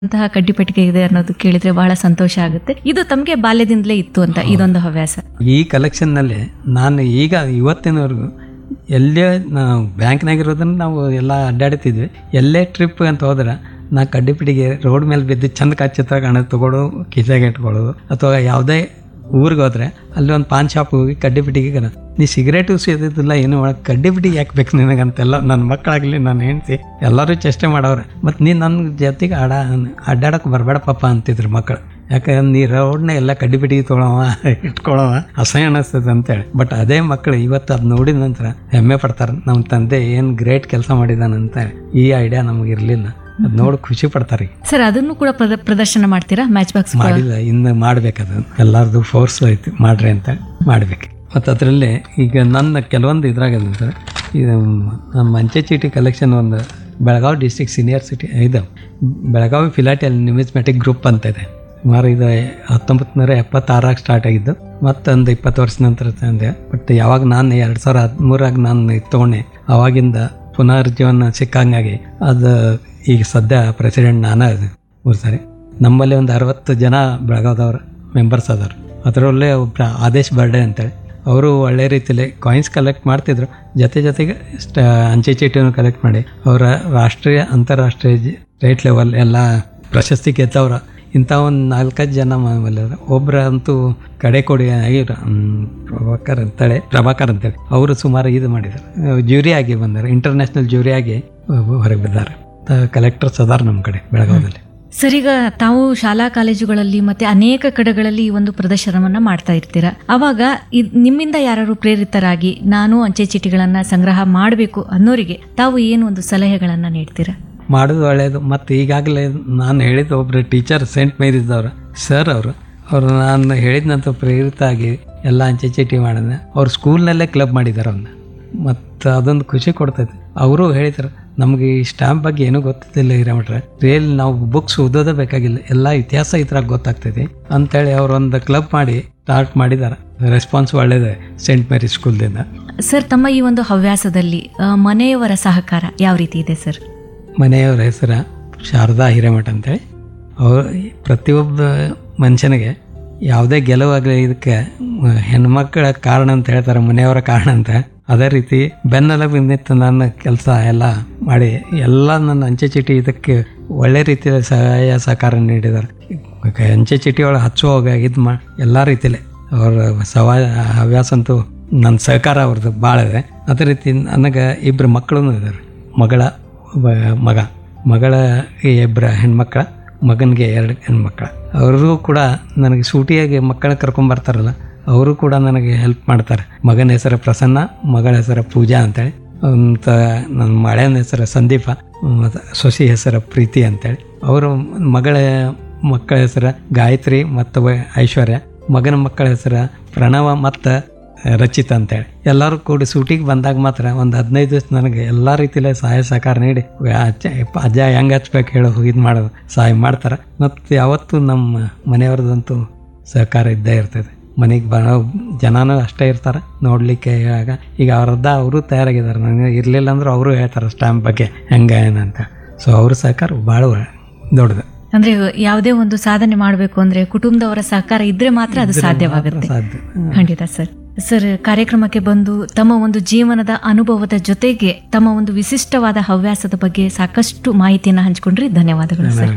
ಅಂತಹ ಕಡ್ಡಿಪೆಟ್ಟಿಗೆ ಇದೆ ಅನ್ನೋದು ಕೇಳಿದ್ರೆ ಬಹಳ ಸಂತೋಷ ಆಗುತ್ತೆ ಇದು ತಮಗೆ ಬಾಲ್ಯದಿಂದಲೇ ಇತ್ತು ಅಂತ ಇದೊಂದು ಹವ್ಯಾಸ ಈ ಕಲೆಕ್ಷನ್ನಲ್ಲಿ ನಾನು ಈಗ ಇವತ್ತಿನವರೆಗೂ ಎಲ್ಲೇ ನಾವು ಬ್ಯಾಂಕ್ನಾಗಿರೋದನ್ನು ನಾವು ಎಲ್ಲ ಅಡ್ಡಾಡ್ತಿದ್ವಿ ಎಲ್ಲೇ ಟ್ರಿಪ್ ಅಂತ ಹೋದ್ರೆ ನಾ ಕಡ್ಡಿಪಿಡಿಗೆ ರೋಡ್ ಮೇಲೆ ಬಿದ್ದು ಚಂದ ಚಿತ್ರ ಕಾಣೋದು ತಗೊಳ್ಳೋ ಕಿಸೆಗೆ ಇಟ್ಕೊಳ್ಳೋದು ಅಥವಾ ಯಾವುದೇ ಊರಿಗೆ ಹೋದ್ರೆ ಅಲ್ಲಿ ಒಂದು ಪಾನ್ ಶಾಪ್ ಹೋಗಿ ಕಡ್ಡಿಪಿಟಿಗೆ ಕರ ನೀ ಸಿಗರೇಟು ಸೇದಿದ್ದಿಲ್ಲ ಏನು ಒಳಗೆ ಕಡ್ಡಿಪಿಟಿಗೆ ಯಾಕೆ ಬೇಕು ನಿನಗಂತೆಲ್ಲ ನನ್ನ ಮಕ್ಕಳಾಗಲಿ ನನ್ನ ಹೆಂಡತಿ ಎಲ್ಲರೂ ಚೇಷ್ಟೆ ಮಾಡವ್ರೆ ಮತ್ತು ನೀನು ನನ್ನ ಜೊತೆಗೆ ಆಡ ಅಡ್ಡಾಡಕ್ಕೆ ಬರಬೇಡ ಪಾಪ ಅಂತಿದ್ರು ಮಕ್ಕಳು ಯಾಕಂದ್ರೆ ನೀ ರೋಡ್ನ ಎಲ್ಲ ಕಡ್ಡಿಪಿಟಿಗೆ ತೊಗೊಳವ ಇಟ್ಕೊಳವ ಅಸಹ್ಯ ಅನ್ನಿಸ್ತದೆ ಅಂತೇಳಿ ಬಟ್ ಅದೇ ಮಕ್ಕಳು ಇವತ್ತು ಅದು ನೋಡಿದ ನಂತರ ಹೆಮ್ಮೆ ಪಡ್ತಾರೆ ನಮ್ಮ ತಂದೆ ಏನು ಗ್ರೇಟ್ ಕೆಲಸ ಮಾಡಿದಾನಂತ ಈ ಐಡಿಯಾ ನಮಗೆ ಇರಲಿಲ್ಲ ಅದು ನೋಡಿ ಖುಷಿ ಪಡ್ತಾರೆ ಈಗ ಸರ್ ಅದನ್ನು ಕೂಡ ಪ್ರದ- ಪ್ರದರ್ಶನ ಮಾಡ್ತೀರಾ ಮ್ಯಾಚ್ ಬಾಕ್ಸ್ ಮಾಡಿಲ್ಲ ಇನ್ನು ಮಾಡ್ಬೇಕದು ಎಲ್ಲರದು ಫೋರ್ಸ್ ಐತಿ ಮಾಡ್ರಿ ಅಂತ ಮಾಡ್ಬೇಕು ಮತ್ತು ಅದರಲ್ಲಿ ಈಗ ನನ್ನ ಕೆಲವೊಂದು ಇದ್ರಾಗ ಸರ್ ಇದು ನಮ್ಮ ಅಂಚೆ ಚೀಟಿ ಕಲೆಕ್ಷನ್ ಒಂದು ಬೆಳಗಾವಿ ಡಿಸ್ಟಿಕ್ ಸೀನಿಯರ್ ಸಿಟಿ ಇದು ಬೆಳಗಾವಿ ಫಿಲಾಟೆಲ್ ನ್ಯೂಮಿಸ್ಮ್ಯಾಟಿಕ್ ಗ್ರೂಪ್ ಅಂತ ಇದೆ ಸುಮಾರು ಇದು ಹತ್ತೊಂಬತ್ತು ನೂರ ಎಪ್ಪತ್ತಾರಾಗ ಸ್ಟಾರ್ಟ್ ಆಗಿದ್ದು ಮತ್ತೊಂದು ಇಪ್ಪತ್ತು ವರ್ಷ ನಂತರ ತಂದೆ ಬಟ್ ಯಾವಾಗ ನಾನು ಎರಡು ಸಾವಿರ ಹದಿಮೂರಾಗ ನಾನು ಇದು ತೊಗೊಂಡೆ ಅವಾಗಿಂದ ಪುನರ್ಜೀವನ ಸಿಕ್ಕಂಗಾಗಿ ಅದು ಈಗ ಸದ್ಯ ಪ್ರೆಸಿಡೆಂಟ್ ನಾನೇ ಅದು ಮೂರು ಸಾರಿ ನಮ್ಮಲ್ಲಿ ಒಂದು ಅರವತ್ತು ಜನ ಬೆಳಗಾವ್ದವ್ರು ಮೆಂಬರ್ಸ್ ಅದಾರ ಅದರಲ್ಲೇ ಒಬ್ಬ ಆದೇಶ್ ಬರ್ಡೇ ಅಂತೇಳಿ ಅವರು ಒಳ್ಳೆ ರೀತಿಯಲ್ಲಿ ಕಾಯಿನ್ಸ್ ಕಲೆಕ್ಟ್ ಮಾಡ್ತಿದ್ರು ಜೊತೆ ಜೊತೆಗೆ ಸ್ಟ ಅಂಚೆ ಚೀಟಿಯನ್ನು ಕಲೆಕ್ಟ್ ಮಾಡಿ ಅವರ ರಾಷ್ಟ್ರೀಯ ಅಂತಾರಾಷ್ಟ್ರೀಯ ಸ್ಟೇಟ್ ಲೆವೆಲ್ ಎಲ್ಲ ಪ್ರಶಸ್ತಿ ಗೆದ್ದವ್ರ ಇಂಥ ಒಂದು ನಾಲ್ಕೈದು ಜನ ನಮ್ಮಲ್ಲಿ ಅದಾರ. ಒಬ್ರ ಅಂತೂ ಕಡೆ ಕೊಡಿ ಆಗಿರ ಪ್ರಭಾಕರ್ ಅಂತೇಳಿ ಪ್ರಭಾಕರ್ ಅಂತೇಳಿ ಅವರು ಸುಮಾರು ಇದು ಮಾಡಿದ್ದಾರೆ ಜ್ಯೂರಿ ಆಗಿ ಬಂದಾರೆ ಇಂಟರ್ನ್ಯಾಷನಲ್ ಜ್ಯೂರಿ ಆಗಿ ಹೊರಗೆ ಬಿದ್ದಾರೆ ಕಲೆಕ್ಟರ್ಸ್ ಅದಾರ ನಮ್ಮ ಕಡೆ ಬೆಳಗಾವದಲ್ಲಿ ಸರ್ ಈಗ ತಾವು ಶಾಲಾ ಕಾಲೇಜುಗಳಲ್ಲಿ ಮತ್ತೆ ಅನೇಕ ಕಡೆಗಳಲ್ಲಿ ಈ ಒಂದು ಪ್ರದರ್ಶನವನ್ನ ಮಾಡ್ತಾ ಇರ್ತೀರಾ ಅವಾಗ ಇದ್- ನಿಮ್ಮಿಂದ ಯಾರು ಪ್ರೇರಿತರಾಗಿ ನಾನು ಅಂಚೆ ಚೀಟಿಗಳನ್ನ ಸಂಗ್ರಹ ಮಾಡಬೇಕು ಅನ್ನೋರಿಗೆ ತಾವು ಏನು ಒಂದು ಸಲಹೆಗಳನ್ನ ನೀಡ್ತೀರಾ ಮಾಡೋದು ಒಳ್ಳೆಯದು ಮತ್ತು ಈಗಾಗಲೇ ನಾನು ಹೇಳಿದ ಒಬ್ಬರು ಟೀಚರ್ ಸೆಂಟ್ ಮೇರಿದವ್ರು ಸರ್ ಅವರು ಅವರು ನಾನು ಹೇಳಿದ್ನಂತ ಪ್ರೇರಿತ ಆಗಿ ಎಲ್ಲ ಅಂಚೆ ಚೀಟಿ ಮಾಡಿದ ಅವ್ರು ಸ್ಕೂಲ್ನಲ್ಲೇ ಕ್ಲಬ್ ಮಾಡಿದ್ದಾರೆ ಅವನ್ನ ಮತ್ತು ಅದೊಂದು ಖುಷಿ ಕೊಡ್ತೈತೆ ಅವರು ಹೇಳಿದ್ರು ನಮಗೆ ಈ ಸ್ಟ್ಯಾಂಪ್ ಬಗ್ಗೆ ಏನೂ ಗೊತ್ತಿದ್ದಿಲ್ಲ ಹಿರೇಮಠ್ರೆ ರಿಯಲ್ ನಾವು ಬುಕ್ಸ್ ಓದೋದೇ ಬೇಕಾಗಿಲ್ಲ ಎಲ್ಲ ಇತಿಹಾಸ ಇದ್ರಾಗ ಗೊತ್ತಾಗ್ತೈತಿ ಅಂತೇಳಿ ಅವ್ರು ಒಂದು ಕ್ಲಬ್ ಮಾಡಿ ಸ್ಟಾರ್ಟ್ ಮಾಡಿದ್ದಾರೆ ರೆಸ್ಪಾನ್ಸ್ ಒಳ್ಳೇದೆ ಸೆಂಟ್ ಮೇರಿ ಸ್ಕೂಲ್ದಿಂದ ಸರ್ ತಮ್ಮ ಈ ಒಂದು ಹವ್ಯಾಸದಲ್ಲಿ ಆ, ಮನೆಯವರ ಸಹಕಾರ ಯಾವ ರೀತಿ ಇದೆ ಸರ್ ಮನೆಯವರ ಹೆಸರು ಶಾರದಾ ಹಿರೇಮಠ ಅಂತೇಳಿ ಅವ್ರು ಪ್ರತಿಯೊಬ್ಬ ಮನುಷ್ಯನಿಗೆ ಯಾವುದೇ ಗೆಲುವಾಗಲಿ ಇದಕ್ಕೆ ಮ- ಹೆಣ್ಮಕ್ಳ ಕಾರಣ ಅಂತ ಹೇಳ್ತಾರೆ ಮನೆಯವರ ಕಾರಣ ಅಂತ ಅದೇ ರೀತಿ ಬೆನ್ನೆಲುಬು ನಿಂತು ನನ್ನ ಕೆಲಸ ಎಲ್ಲ ಮಾಡಿ ಎಲ್ಲ ನನ್ನ ಅಂಚೆ ಚೀಟಿ ಇದಕ್ಕೆ ಒಳ್ಳೆ ರೀತಿಯಲ್ಲಿ ಸಹಾಯ ಸಹಕಾರ ನೀಡಿದ್ದಾರೆ ಅಂಚೆ ಚೀಟಿ ಒಳಗೆ ಹಚ್ಚುವಾಗ ಇದು ಮಾ ಎಲ್ಲ ರೀತಿಯಲ್ಲಿ ಅವ್ರ ಸವಾ ಹವ್ಯಾಸ ಅಂತೂ ನನ್ನ ಸಹಕಾರ ಅವ್ರದ್ದು ಭಾಳ ಇದೆ ಅದೇ ರೀತಿ ನನಗೆ ಇಬ್ಬರು ಮಕ್ಕಳು ಇದ್ದಾರೆ ಮಗಳ ಒಬ್ಬ ಮಗ ಮಗಳ ಇಬ್ಬರ ಹೆಣ್ಮಕ್ಳ ಮಗನಿಗೆ ಎರಡು ಹೆಣ್ಮಕ್ಳ ಅವರು ಕೂಡ ನನಗೆ ಸೂಟಿಯಾಗಿ ಮಕ್ಕಳ ಕರ್ಕೊಂಬರ್ತಾರಲ್ಲ ಅವರು ಕೂಡ ನನಗೆ ಹೆಲ್ಪ್ ಮಾಡ್ತಾರೆ ಮಗನ ಹೆಸರು ಪ್ರಸನ್ನ ಮಗಳ ಹೆಸರು ಪೂಜಾ ಅಂತೇಳಿ ಅಂತ ನನ್ನ ಮಳೆಯನ ಹೆಸರು ಸಂದೀಪ ಮತ್ತು ಸೊಸಿ ಹೆಸರು ಪ್ರೀತಿ ಅಂತೇಳಿ ಅವರು ಮಗಳ ಮಕ್ಕಳ ಹೆಸರು ಗಾಯತ್ರಿ ಮತ್ತು ಐಶ್ವರ್ಯ ಮಗನ ಮಕ್ಕಳ ಹೆಸರು ಪ್ರಣವ ಮತ್ತು ರಚಿತ ಅಂತೇಳಿ ಎಲ್ಲರೂ ಕೂಡಿ ಸೂಟಿಗೆ ಬಂದಾಗ ಮಾತ್ರ ಒಂದು ಹದಿನೈದು ದಿವಸ ನನಗೆ ಎಲ್ಲ ರೀತಿಯಲ್ಲಿ ಸಹಾಯ ಸಹಕಾರ ನೀಡಿ ಅಜ್ಜ ಅಜ್ಜ ಹೆಂಗೆ ಹಚ್ಬೇಕು ಹೇಳೋ ಇದು ಮಾಡೋದು ಸಹಾಯ ಮಾಡ್ತಾರೆ ಮತ್ತು ಯಾವತ್ತೂ ನಮ್ಮ ಮನೆಯವ್ರದ್ದಂತೂ ಸಹಕಾರ ಇದ್ದೇ ಇರ್ತದೆ ಮನೆಗೆ ಬರೋ ಜನನೂ ಅಷ್ಟೇ ಇರ್ತಾರೆ ನೋಡಲಿಕ್ಕೆ ಆಗ ಈಗ ಅವ್ರದ್ದ ಅವರು ತಯಾರಾಗಿದ್ದಾರೆ ನನಗೆ ಇರಲಿಲ್ಲ ಅಂದ್ರೆ ಅವರು ಹೇಳ್ತಾರೆ ಸ್ಟ್ಯಾಂಪ್ ಬಗ್ಗೆ ಹೆಂಗೆ ಏನಂತ ಸೊ ಅವ್ರ ಸಹಕಾರ ಭಾಳ ದೊಡ್ಡದು ಅಂದ್ರೆ ಯಾವುದೇ ಒಂದು ಸಾಧನೆ ಮಾಡಬೇಕು ಅಂದ್ರೆ ಕುಟುಂಬದವರ ಸಹಕಾರ ಇದ್ರೆ ಮಾತ್ರ ಅದು ಸಾಧ್ಯವಾಗುತ್ತೆ ಸಾಧ್ಯ ಖಂಡಿತ ಸರ್ ಸರ್ ಕಾರ್ಯಕ್ರಮಕ್ಕೆ ಬಂದು ತಮ್ಮ ಒಂದು ಜೀವನದ ಅನುಭವದ ಜೊತೆಗೆ ತಮ್ಮ ಒಂದು ವಿಶಿಷ್ಟವಾದ ಹವ್ಯಾಸದ ಬಗ್ಗೆ ಸಾಕಷ್ಟು ಮಾಹಿತಿಯನ್ನು ಹಂಚಿಕೊಂಡ್ರಿ ಧನ್ಯವಾದಗಳು ಸರ್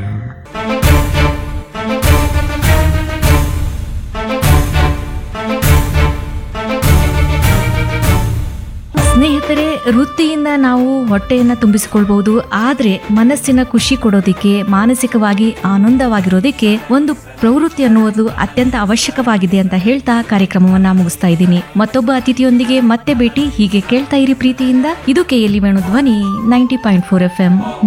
ಸ್ನೇಹಿತರೆ ವೃತ್ತಿಯಿಂದ ನಾವು ಹೊಟ್ಟೆಯನ್ನ ತುಂಬಿಸಿಕೊಳ್ಬಹುದು ಆದ್ರೆ ಮನಸ್ಸಿನ ಖುಷಿ ಕೊಡೋದಿಕ್ಕೆ ಮಾನಸಿಕವಾಗಿ ಆನಂದವಾಗಿರೋದಿಕ್ಕೆ ಒಂದು ಪ್ರವೃತ್ತಿ ಅನ್ನುವುದು ಅತ್ಯಂತ ಅವಶ್ಯಕವಾಗಿದೆ ಅಂತ ಹೇಳ್ತಾ ಕಾರ್ಯಕ್ರಮವನ್ನ ಮುಗಿಸ್ತಾ ಇದ್ದೀನಿ ಮತ್ತೊಬ್ಬ ಅತಿಥಿಯೊಂದಿಗೆ ಮತ್ತೆ ಭೇಟಿ ಹೀಗೆ ಕೇಳ್ತಾ ಇರಿ ಪ್ರೀತಿಯಿಂದ ಇದು KLE Venu Dhwani ninety point four F M